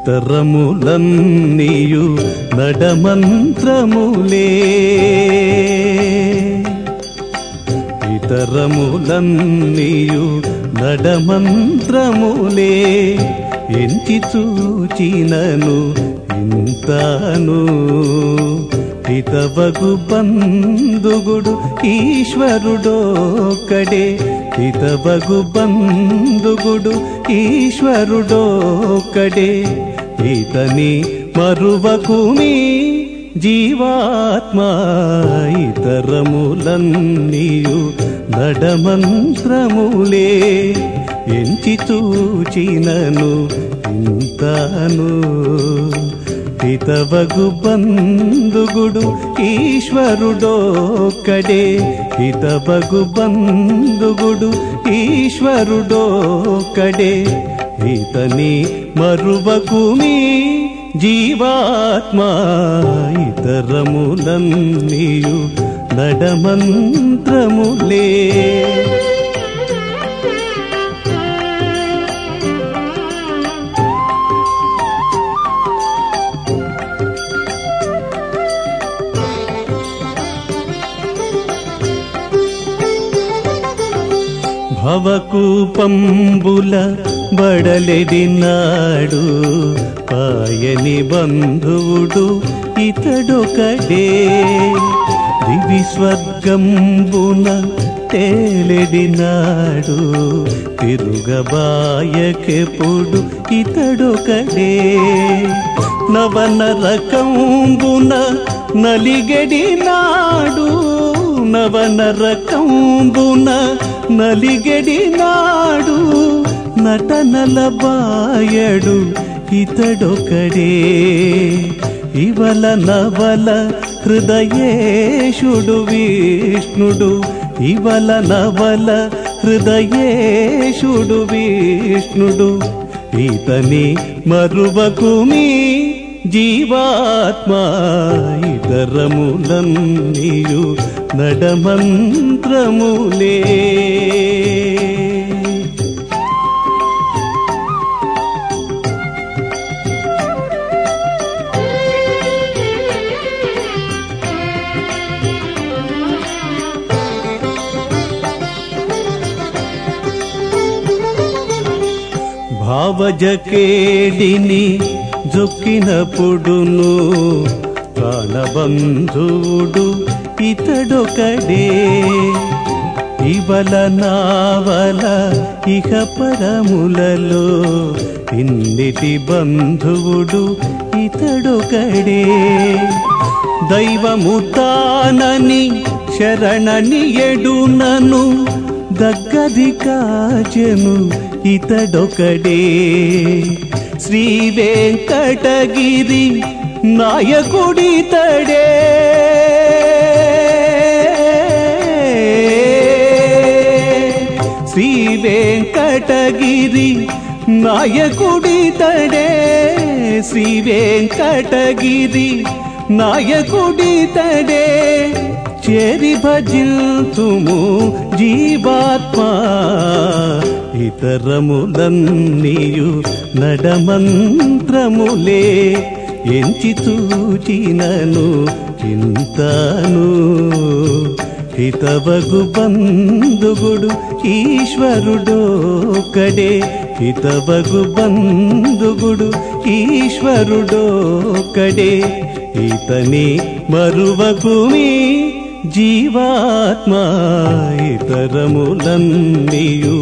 ఇతరములన్నీయు నడమంత్రములే ఇతరములన్నీయు నడమంత్రములే ఎంచి చూచినను ఇంతాను హితవగు బంధుగుడు ఈశ్వరుడోకడే హితవగు బంధుగుడు ఈశ్వరుడోకడే ఇతని మరువకుమి జీవాత్మ ఇతరములన్నీయు నడమంత్రములే ఎంచి చూచినను ఇంతాను హితవగు బంధుగుడు ఈశ్వరుడోకడే హితవగు బంధుగుడు ఈశ్వరుడోకడే ఇతని మరువకుమి జీవాత్మ ఇతరములన్నీయు నడమంత్రములే భవకూపంబుల బడలెడినాడు పాయని బంధువుడు ఇతడొకడే దివి స్వర్గంబున తేలెడినాడు తిరుగబాయకెప్పుడు ఇతడొకడే నవన రకంబున నలిగెడినాడు నవన రకంబున నలిగెడినాడు నటనల బాయడు ఇతడొకడే ఇవల నవల హృదయేశుడు విష్ణుడు ఇవల నవల హృదయేశుడు విష్ణుడు ఇతని మరువకుమి జీవాత్మ ఇతరములన్నీయు నడమంత్రములే భావజకేడిని జొక్కినప్పుడును ప్రాణబంధువుడు ఇతడొకడే ఇవల నావల ఇహ పరములలో ఇన్నిటి బంధువుడు ఇతడొకడే దైవము తానని శరణని ఎడునను దగ్గది కాచెను ఇతడొకడే శ్రీ వెంకటగిరి నాయకుడితడే శ్రీ వెంకటగిరి నాయకుడితడే శ్రీ వెంకటగిరి నాయకుడితడే చేరి భజిల్తుము జీవాత్మ ఇతరములన్నీయు నడమంత్రములే ఎంచి చూచినను చింతను హితవగు బంధుగుడు ఈశ్వరుడోకడే హితవగు బంధుగుడు ఈశ్వరుడోకడే ఇతని మరువకుమి జీవాత్మ ఇతరములన్నీయు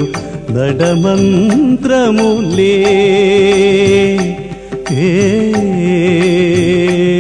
నడమంత్రములే ఏ